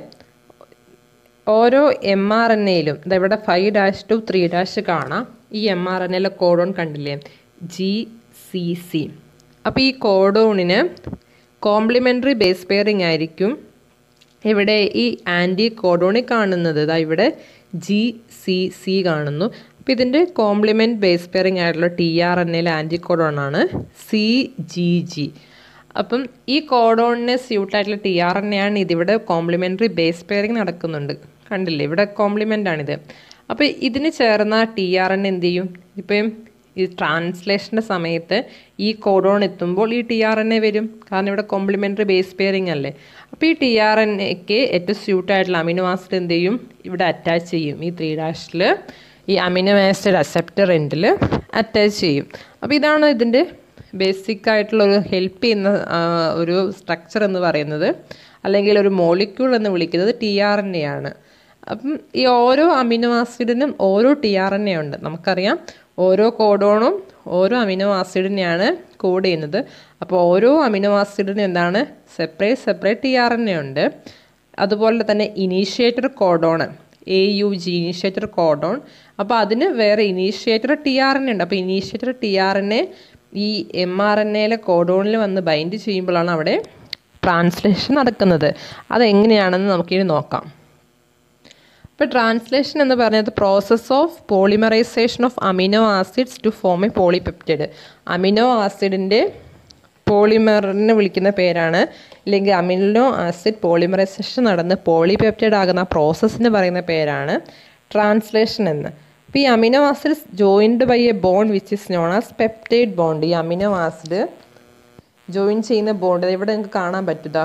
Speaker 1: ഓരോ എം ആർ എൻ എയിലും ഇവിടെ five dash two three dash കാണാം ഈ എം ആർ എൻ എയിലെ കോഡോൺ കണ്ടില്ലേ ജി സി സി അപ്പോൾ ഈ കോഡോണിന് കോംപ്ലിമെൻ്ററി ബേസ് പെയറിംഗ് ആയിരിക്കും ഇവിടെ ഈ ആൻറ്റി കോഡോണിൽ കാണുന്നത് ഇതാ ഇവിടെ ജി സി സി കാണുന്നു അപ്പോൾ ഇതിൻ്റെ കോംപ്ലിമെൻറ്റ് ബേസ് പെയറിംഗ് ആയിട്ടുള്ള ടി ആർ എൻ എയിൽ ആൻറ്റി കോഡോണാണ് സി ജി ജി അപ്പം ഈ കോഡോണിന് സ്യൂട്ടായിട്ടുള്ള ടി ആർ എൻ എ ആണ് ഇതിവിടെ കോംപ്ലിമെൻ്ററി ബേസ് പെയറിംഗ് നടക്കുന്നുണ്ട് കണ്ടില്ലേ ഇവിടെ കോംപ്ലിമെൻ്റ് ആണിത് അപ്പോൾ ഇതിന് ചേർന്ന ടി ആർ എൻ എന്ത് ചെയ്യും ഇപ്പം ഈ ട്രാൻസ്ലേഷൻ്റെ സമയത്ത് ഈ കോഡോൺ എത്തുമ്പോൾ ഈ ടി ആർ എൻ എ വരും കാരണം ഇവിടെ കോംപ്ലിമെൻ്ററി ബേസ് പെയറിംഗ് അല്ലേ അപ്പോൾ ഈ ടി ആർ എൻ എക്ക് ഏറ്റവും സ്യൂട്ടായിട്ടുള്ള അമിനോ ആസിഡ് എന്ത് ചെയ്യും ഇവിടെ അറ്റാച്ച് ചെയ്യും ഈ ത്രീ ഡാഷിൽ ഈ അമിനോ ആസിഡ് അസെപ്റ്റർ എൻഡിൽ അറ്റാച്ച് ചെയ്യും അപ്പോൾ ഇതാണ് ഇതിൻ്റെ ബേസിക് ആയിട്ടുള്ള ഒരു ഹെൽപ്പ് ചെയ്യുന്ന ഒരു സ്ട്രക്ചർ എന്ന് പറയുന്നത് അല്ലെങ്കിൽ ഒരു മോളിക്യൂൾ എന്ന് വിളിക്കുന്നത് ടി ആർ എൻ എ ആണ് അപ്പം ഈ ഓരോ അമിനോ ആസിഡിനും ഓരോ ടി ആർ എൻ എ ഉണ്ട് നമുക്കറിയാം ഓരോ കോഡോണും ഓരോ അമിനോ ആസിഡിനെയാണ് കോഡ് ചെയ്യുന്നത് അപ്പോൾ ഓരോ അമിനോ ആസിഡിനും എന്താണ് separate separate T R N A ഉണ്ട് അതുപോലെ തന്നെ initiator codon A U G initiator codon അപ്പോൾ അതിന് വേറെ initiator T R N A ഉണ്ട് അപ്പോൾ initiator T R N A ഈ എം ആർ എൻ എയിലെ കോഡോണിൽ വന്ന് ബൈൻഡ് ചെയ്യുമ്പോഴാണ് അവിടെ ട്രാൻസ്ലേഷൻ നടക്കുന്നത് അതെങ്ങനെയാണെന്ന് നമുക്കിനി നോക്കാം ഇപ്പോൾ ട്രാൻസ്ലേഷൻ എന്ന് പറയുന്നത് process of polymerization of amino acids to form a polypeptide amino ആസിഡിൻ്റെ പോളിമറിന് വിളിക്കുന്ന പേരാണ് അല്ലെങ്കിൽ അമിനോ ആസിഡ് പോളിമറൈസേഷൻ നടന്ന് പോളിപെപ്റ്റൈഡ് ആകുന്ന പ്രോസസ്സിന് പറയുന്ന പേരാണ് ട്രാൻസ്ലേഷൻ എന്ന് അപ്പോൾ ഈ amino acids joined by a bond which is known as peptide bond ഈ അമിനോ ആസിഡ് ജോയിൻ ചെയ്യുന്ന ബോണ്ട് ഇവിടെ നിങ്ങൾക്ക് കാണാൻ പറ്റുക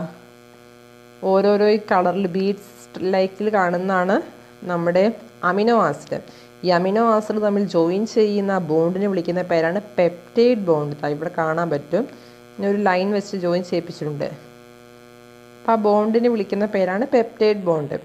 Speaker 1: ഓരോരോ ഈ കളറിൽ ബീഡ്സ് ലൈക്കിൽ കാണുന്നതാണ് നമ്മുടെ അമിനോ ആസിഡ് ഈ അമിനോ ആസിഡ് തമ്മിൽ ജോയിൻ ചെയ്യുന്ന ബോണ്ടിനെ വിളിക്കുന്ന പേരാണ് പെപ്റ്റൈഡ് ബോണ്ട് ഇവിടെ കാണാൻ പറ്റും ഇനി ഒരു ലൈൻ വെച്ച് ജോയിൻ ചെയ്യിപ്പിച്ചിട്ടുണ്ട് അപ്പോൾ ആ ബോണ്ടിനെ വിളിക്കുന്ന പേരാണ് പെപ്റ്റൈഡ് ബോണ്ട്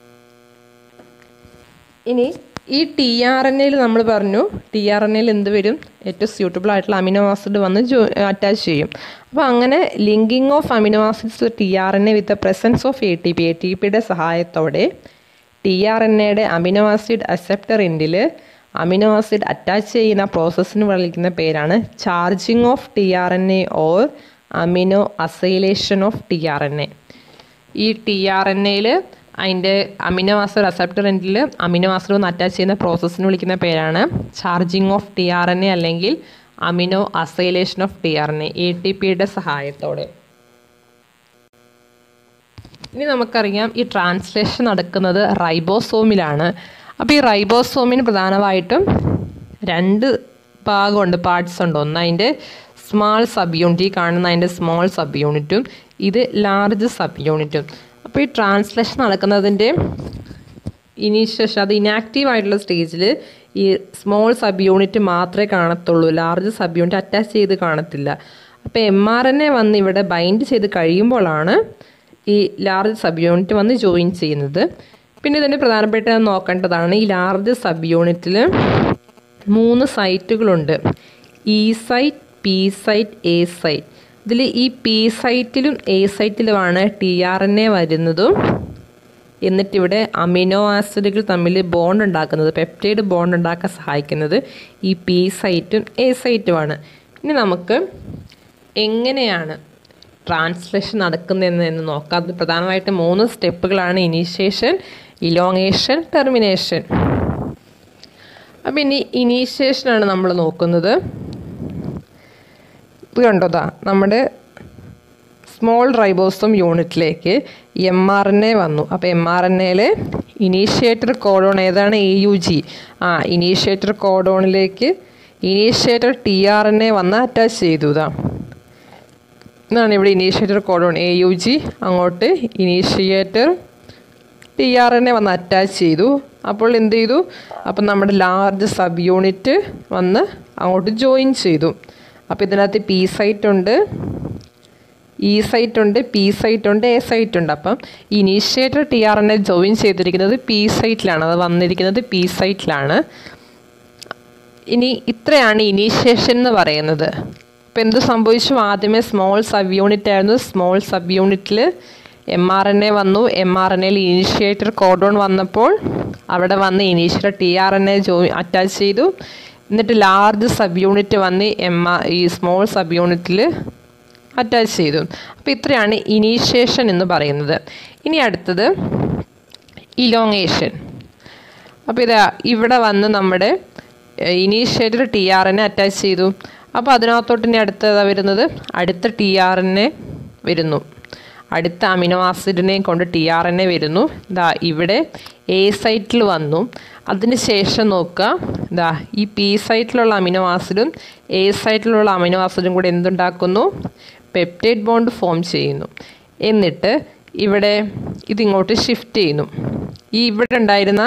Speaker 1: ഇനി ഈ ടി ആർ എൻ എയിൽ നമ്മൾ പറഞ്ഞു ടി ആർ എൻ എയിൽ എന്ത് വരും ഏറ്റവും സ്യൂട്ടബിൾ ആയിട്ടുള്ള അമിനോ ആസിഡ് വന്ന് ജോ അറ്റാച്ച് ചെയ്യും അപ്പോൾ അങ്ങനെ linking of amino acids T R N A with the presence of A T P A T പിയുടെ സഹായത്തോടെ ടി ആർ എൻ എയുടെ അമിനോ ആസിഡ് അക്സെപ്റ്റർ എൻഡിൽ അമിനോ ആസിഡ് അറ്റാച്ച് ചെയ്യുന്ന പ്രോസസ്സിന് വിളിക്കുന്ന പേരാണ് charging of T R N A or aminoacylation of T R N A ഈ T R N എയിൽ അതിൻ്റെ അമിനോ ആസിഡ് അക്സെപ്റ്റർ എൻഡിൽ അമിനോ ആസിഡ് ഒന്ന് അറ്റാച്ച് ചെയ്യുന്ന പ്രോസസ്സിന് വിളിക്കുന്ന പേരാണ് charging of T R N A അല്ലെങ്കിൽ aminoacylation of T R N A A T പിയുടെ സഹായത്തോടെ ഇനി നമുക്കറിയാം ഈ ട്രാൻസ്ലേഷൻ നടക്കുന്നത് റൈബോസോമിലാണ് അപ്പോൾ ഈ റൈബോസോമിന് പ്രധാനമായിട്ടും രണ്ട് ഭാഗമുണ്ട് പാർട്സ് ഉണ്ട് ഒന്ന് അതിൻ്റെ സ്മാൾ സബ് യൂണിറ്റ് ഈ കാണുന്ന അതിൻ്റെ സ്മോൾ സബ് യൂണിറ്റും ഇത് ലാർജ് സബ് യൂണിറ്റും അപ്പോൾ ഈ ട്രാൻസ്ലേഷൻ നടക്കുന്നതിൻ്റെ ഇനീഷ്യഷൻ അത് ഇനാക്റ്റീവ് ആയിട്ടുള്ള സ്റ്റേജിൽ ഈ സ്മോൾ സബ് യൂണിറ്റ് മാത്രമേ കാണത്തുള്ളൂ ലാർജ് സബ് യൂണിറ്റ് അറ്റാച്ച് ചെയ്ത് കാണത്തില്ല അപ്പോൾ എം ആർ എൻ എ വന്ന് ഇവിടെ ബൈൻഡ് ചെയ്ത് കഴിയുമ്പോഴാണ് ഈ ലാർജ് സബ് യൂണിറ്റ് വന്ന് ജോയിൻ ചെയ്യുന്നത് പിന്നെ ഇതിൻ്റെ പ്രധാനപ്പെട്ട നോക്കേണ്ടതാണ് ഈ ലാർജ് സബ് യൂണിറ്റിൽ മൂന്ന് സൈറ്റുകളുണ്ട് E site P site A site ഇതിൽ ഈ പി സൈറ്റിലും എ സൈറ്റിലുമാണ് ടി ആർ എൻ എ വരുന്നതും എന്നിട്ടിവിടെ അമിനോ ആസിഡുകൾ തമ്മിൽ ബോണ്ട് ഉണ്ടാക്കുന്നത് പെപ്റ്റൈഡ് ബോണ്ട് ഉണ്ടാക്കാൻ സഹായിക്കുന്നത് ഈ പി സൈറ്റും എ സൈറ്റുമാണ് ഇനി നമുക്ക് എങ്ങനെയാണ് ട്രാൻസ്ലേഷൻ നടക്കുന്നതെന്ന് എന്ന് നോക്കാം അത് പ്രധാനമായിട്ട് മൂന്ന് സ്റ്റെപ്പുകളാണ് ഇനീഷ്യേഷൻ ഇലോങ്ങേഷൻ ടെർമിനേഷൻ അപ്പം ഇനി ഇനീഷ്യേഷനാണ് നമ്മൾ നോക്കുന്നത് ഇത് കണ്ടോതാ നമ്മുടെ സ്മോൾ റൈബോസം യൂണിറ്റിലേക്ക് എം ആർ എൻ എ വന്നു അപ്പോൾ എം ആർ എൻ എയിൽ ഇനീഷ്യേറ്റർ കോഡോൺ ഏതാണ് എ യു ജി ആ ഇനീഷ്യേറ്റർ കോഡോണിലേക്ക് initiator T R N A വന്ന് അറ്റാച്ച് ചെയ്തു ഇതാ ഇതാണ് ഇവിടെ initiator codon A U G അങ്ങോട്ട് initiator T R N A വന്ന് അറ്റാച്ച് ചെയ്തു അപ്പോൾ എന്ത് ചെയ്തു അപ്പം നമ്മുടെ ലാർജ് സബ് യൂണിറ്റ് വന്ന് അങ്ങോട്ട് ജോയിൻ ചെയ്തു അപ്പോൾ ഇതിനകത്ത് പി സൈറ്റ് ഉണ്ട് ഇ സൈറ്റ് ഉണ്ട് പി സൈറ്റ് ഉണ്ട് എ സൈറ്റ് ഉണ്ട് അപ്പം initiator T R N A join ചെയ്തിരിക്കുന്നത് പി സൈറ്റിലാണ് അത് വന്നിരിക്കുന്നത് പി സൈറ്റിലാണ് ഇനി ഇത്രയാണ് ഇനീഷ്യേഷൻ എന്ന് പറയുന്നത് അപ്പം എന്ത് സംഭവിച്ചു ആദ്യമേ സ്മോൾ സബ് യൂണിറ്റ് ആയിരുന്നു സ്മോൾ സബ് യൂണിറ്റിൽ എം ആർ എൻ എ വന്നു എം ആർ എൻ എയിൽ ഇനീഷ്യേറ്റർ കോഡോൺ വന്നപ്പോൾ അവിടെ വന്ന് initiator T R N A join attach ചെയ്തു എന്നിട്ട് ലാർജ് സബ് യൂണിറ്റ് വന്ന് എം ആർ ഈ സ്മോൾ സബ് യൂണിറ്റിൽ അറ്റാച്ച് ചെയ്തു അപ്പോൾ ഇത്രയാണ് ഇനീഷ്യേഷൻ എന്ന് പറയുന്നത് ഇനി അടുത്തത് ഇലോങ്ങേഷൻ അപ്പോൾ ഇതാ ഇവിടെ വന്ന് നമ്മുടെ ഇനീഷ്യേറ്റർ ടി ആർ എന്നെ അറ്റാച്ച് ചെയ്തു അപ്പോൾ അതിനകത്തോട്ട് ഇനി അടുത്തതാ വരുന്നത് അടുത്ത ടി ആർ എന്നെ വരുന്നു അടുത്ത അമിനോ ആസിഡിനെയും കൊണ്ട് ടി ആർ എൻ എ വരുന്നു ഇതാ ഇവിടെ എ സൈറ്റിൽ വന്നു അതിന് ശേഷം നോക്കുക ഇതാ ഈ പി സൈറ്റിലുള്ള അമിനോ ആസിഡും എ സൈറ്റിലുള്ള അമിനോ ആസിഡും കൂടെ എന്തുണ്ടാക്കുന്നു പെപ്റ്റൈഡ് ബോണ്ട് ഫോം ചെയ്യുന്നു എന്നിട്ട് ഇവിടെ ഇതിങ്ങോട്ട് ഷിഫ്റ്റ് ചെയ്യുന്നു ഈ ഇവിടെ ഉണ്ടായിരുന്ന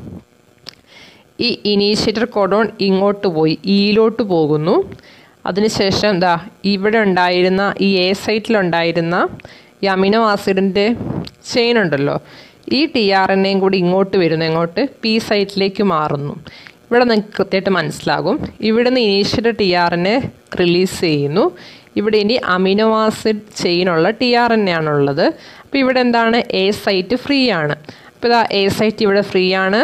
Speaker 1: ഈ ഇനീഷ്യേറ്റർ കോഡോൺ ഇങ്ങോട്ട് പോയി ഇയിലോട്ട് പോകുന്നു അതിനുശേഷം എന്താ ഇവിടെ ഉണ്ടായിരുന്ന ഈ എ സൈറ്റിലുണ്ടായിരുന്ന ഈ അമിനോ ആസിഡിൻ്റെ ചെയിൻ ഉണ്ടല്ലോ ഈ ടി ആർ എൻ എയും കൂടി ഇങ്ങോട്ട് വരുന്നു ഇങ്ങോട്ട് പി സൈറ്റിലേക്ക് മാറുന്നു ഇവിടെ നിങ്ങൾക്ക് കൃത്യമായിട്ട് മനസ്സിലാകും ഇവിടെ നിന്ന് initial T R N A release ചെയ്യുന്നു ഇവിടെ ഇനി അമിനോ ആസിഡ് ചെയിനുള്ള ടി ആർ എൻ എ ആണുള്ളത് അപ്പോൾ ഇവിടെ എന്താണ് എ സൈറ്റ് ഫ്രീ ആണ് അപ്പോൾ ഇതാ എ സൈറ്റ് ഇവിടെ ഫ്രീ ആണ്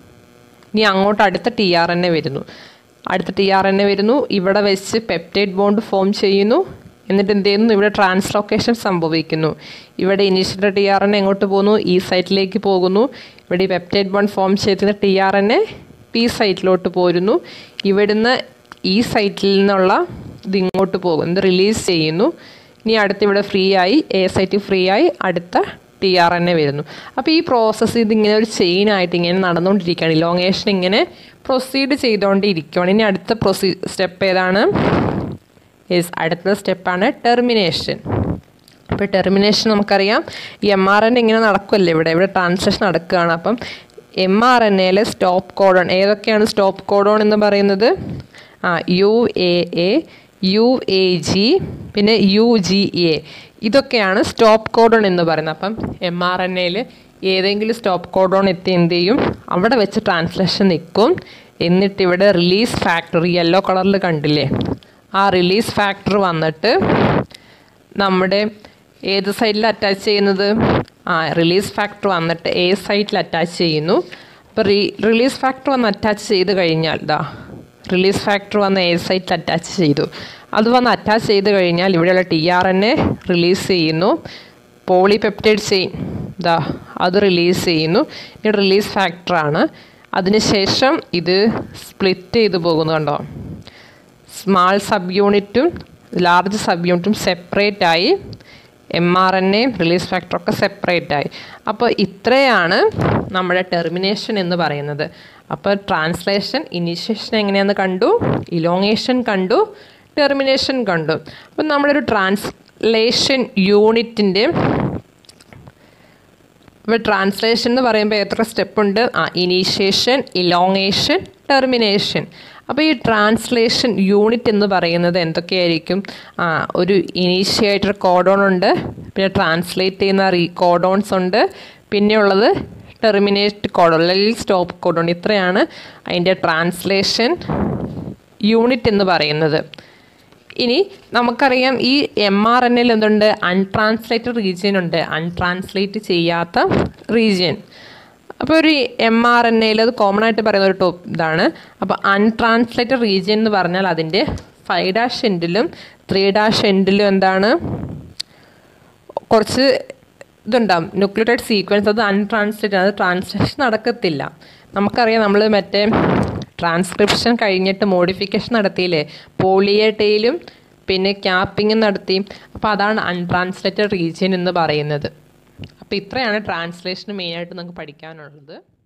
Speaker 1: ഇനി അങ്ങോട്ട് അടുത്ത ടി ആർ എൻ എ വരുന്നു അടുത്ത ടി ആർ എൻ എ വരുന്നു ഇവിടെ വെച്ച് പെപ്റ്റൈഡ് ബോണ്ട് ഫോം ചെയ്യുന്നു എന്നിട്ട് എന്ത് ചെയ്യുന്നു ഇവിടെ ട്രാൻസ്ലോക്കേഷൻ സംഭവിക്കുന്നു ഇവിടെ ഇനീഷ്യൽ ടി ആർ എൻ എങ്ങോട്ട് പോകുന്നു ഈ സൈറ്റിലേക്ക് പോകുന്നു ഇവിടെ ഈ പെപ്റ്റൈഡ് ബോണ്ട് ഫോം ചെയ്തിരുന്ന T R N A P സൈറ്റിലോട്ട് പോരുന്നു ഇവിടുന്ന് ഈ സൈറ്റിൽ നിന്നുള്ള ഇത് ഇങ്ങോട്ട് പോകും ഇത് റിലീസ് ചെയ്യുന്നു ഇനി അടുത്ത് ഇവിടെ ഫ്രീ ആയി എ സൈറ്റ് ഫ്രീ ആയി അടുത്ത ടി ആർ എൻ എ വരുന്നു അപ്പോൾ ഈ പ്രോസസ്സ് ഇതിങ്ങനെ ഒരു ചെയിൻ ആയിട്ട് ഇങ്ങനെ നടന്നുകൊണ്ടിരിക്കുകയാണ് ഇലോങ്ങേഷൻ ഇങ്ങനെ പ്രൊസീഡ് ചെയ്തുകൊണ്ടിരിക്കുകയാണ് ഇനി അടുത്ത പ്രൊസീ സ്റ്റെപ്പ് ഏതാണ് യെസ് അടുത്ത സ്റ്റെപ്പാണ് ടെർമിനേഷൻ അപ്പോൾ ടെർമിനേഷൻ നമുക്കറിയാം ഈ എം ആർ എൻ ഇങ്ങനെ നടക്കുമല്ലേ ഇവിടെ ഇവിടെ ട്രാൻസ്ലേഷൻ നടക്കുകയാണ് അപ്പം എം ആർ എൻ എയിലെ സ്റ്റോപ്പ് കോഡോൺ ഏതൊക്കെയാണ് സ്റ്റോപ്പ് കോഡോൺ എന്ന് പറയുന്നത് ആ U A A U A G പിന്നെ യു ജി എ ഇതൊക്കെയാണ് സ്റ്റോപ്പ് കോഡോൺ എന്ന് പറയുന്നത് അപ്പം എം ആർ എൻ എയിൽ ഏതെങ്കിലും സ്റ്റോപ്പ് കോഡോൺ എത്തി എന്ത് ചെയ്യും അവിടെ വെച്ച് ട്രാൻസ്ലേഷൻ നിൽക്കും എന്നിട്ട് ഇവിടെ റിലീസ് ഫാക്ടർ യെല്ലോ കളറിൽ കണ്ടില്ലേ ആ റിലീസ് ഫാക്ടർ വന്നിട്ട് നമ്മുടെ ഏത് സൈഡിൽ അറ്റാച്ച് ചെയ്യുന്നത് ആ റിലീസ് ഫാക്ടർ വന്നിട്ട് എ സൈറ്റിൽ അറ്റാച്ച് ചെയ്യുന്നു അപ്പോൾ റീ റിലീസ് ഫാക്ടർ വന്ന് അറ്റാച്ച് ചെയ്ത് കഴിഞ്ഞാൽ ഇതാ റിലീസ് ഫാക്ടർ വന്ന് എ സൈറ്റിൽ അറ്റാച്ച് ചെയ്തു അത് വന്ന് അറ്റാച്ച് ചെയ്ത് കഴിഞ്ഞാൽ ഇവിടെയുള്ള T R N A release ചെയ്യുന്നു പോളിപെപ്റ്റൈഡ് ചെയിൻ ഇതാ അത് റിലീസ് ചെയ്യുന്നു ഇത് റിലീസ് ഫാക്ടറാണ് അതിനുശേഷം ഇത് സ്പ്ലിറ്റ് ചെയ്ത് പോകുന്നു കണ്ടോ സ്മാൾ സബ് യൂണിറ്റും ലാർജ് സബ് യൂണിറ്റും സെപ്പറേറ്റ് ആയി M R N A release ഫാക്ടറൊക്കെ സെപ്പറേറ്റ് ആയി അപ്പോൾ ഇത്രയാണ് നമ്മുടെ ടെർമിനേഷൻ എന്ന് പറയുന്നത് അപ്പോൾ ട്രാൻസ്ലേഷൻ ഇനീഷ്യേഷൻ എങ്ങനെയാണെന്ന് കണ്ടു ഇലോങ്ങേഷൻ കണ്ടു ടെർമിനേഷൻ കണ്ടു അപ്പം നമ്മളൊരു ട്രാൻസ്ലേഷൻ യൂണിറ്റിൻ്റെ അപ്പോൾ ട്രാൻസ്ലേഷൻ എന്ന് പറയുമ്പോൾ എത്ര സ്റ്റെപ്പ് ഉണ്ട് ആ ഇനീഷ്യേഷൻ ഇലോങ്ങേഷൻ ടെർമിനേഷൻ അപ്പോൾ ഈ ട്രാൻസ്ലേഷൻ യൂണിറ്റ് എന്ന് പറയുന്നത് എന്തൊക്കെയായിരിക്കും ആ ഒരു ഇനീഷ്യേറ്റർ കോഡോൺ ഉണ്ട് പിന്നെ ട്രാൻസ്ലേറ്റ് ചെയ്യുന്ന റീ കോഡോൺസ് ഉണ്ട് പിന്നെയുള്ളത് ടെർമിനേറ്റ് കോഡോൺ അല്ലെങ്കിൽ സ്റ്റോപ്പ് കോഡോൺ ഇത്രയാണ് അതിൻ്റെ ട്രാൻസ്ലേഷൻ യൂണിറ്റ് എന്ന് പറയുന്നത് ഇനി നമുക്കറിയാം ഈ എം ആർ എൻ എൽ എന്തുണ്ട് അൺട്രാൻസ്ലേറ്റഡ് റീജിയൻ ഉണ്ട് അൺട്രാൻസ്ലേറ്റ് ചെയ്യാത്ത റീജിയൻ അപ്പോൾ ഒരു എം ആർ എൻ എയിൽ അത് കോമൺ ആയിട്ട് പറയുന്ന ഒരു ടോപ്പ് ഇതാണ് അപ്പോൾ അൺട്രാൻസ്ലേറ്റഡ് റീജിയൻ എന്ന് പറഞ്ഞാൽ അതിൻ്റെ ഫൈവ് ഡാഷ് എൻഡിലും ത്രീ ഡാഷ് എൻഡിലും എന്താണ് കുറച്ച് ഇതുണ്ടാവും ന്യൂക്ലിയോട്ടൈഡ് സീക്വൻസ് അത് അൺട്രാൻസ്ലേറ്റ് അത് ട്രാൻസ്ലേഷൻ നടക്കത്തില്ല നമുക്കറിയാം നമ്മൾ മറ്റേ ട്രാൻസ്ക്രിപ്ഷൻ കഴിഞ്ഞിട്ട് മോഡിഫിക്കേഷൻ നടത്തിയില്ലേ പോളിയട്ടയിലും പിന്നെ ക്യാപ്പിങ്ങും നടത്തി അപ്പോൾ അതാണ് അൺട്രാൻസ്ലേറ്റഡ് റീജിയൻ എന്ന് പറയുന്നത് അപ്പോൾ ഇത്രയാണ് ട്രാൻസ്ലേഷൻ മെയിനായിട്ട് നമുക്ക് പഠിക്കാനുള്ളത്